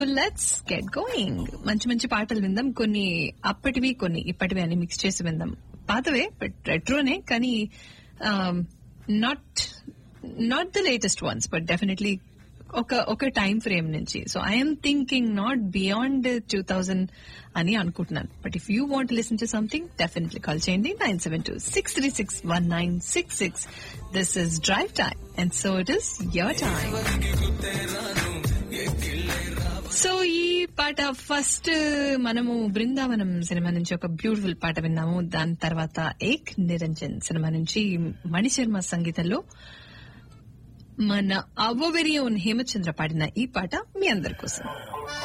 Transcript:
let's get going మంచి మంచి పాటలు విందాం కొన్ని అప్పటివి కొన్ని ఇప్పటివి అని మిక్స్ చేసి విందాం పాతవే బట్ రెట్రోనే కానీ not not the latest ones but definitely ఒక ఒక టైం ఫ్రేమ్ నుంచి so I'm thinking not beyond two thousand అని అనుకుంటున్నాను but if you want listen to something definitely call చేయండి nine seven two six three six one nine six six this is drive time and so it is your time so ఈ పాట first మనము Brindavanam cinema నుంచి ఒక beautiful పాట విన్నాము దాని తర్వాత ఏక్ నిరంజన్ సినిమా నుంచి మణిశర్మ సంగీతంలో మన అవవెరియన్ హేమచంద్ర పాడిన ఈ పాట మీ అందరి కోసం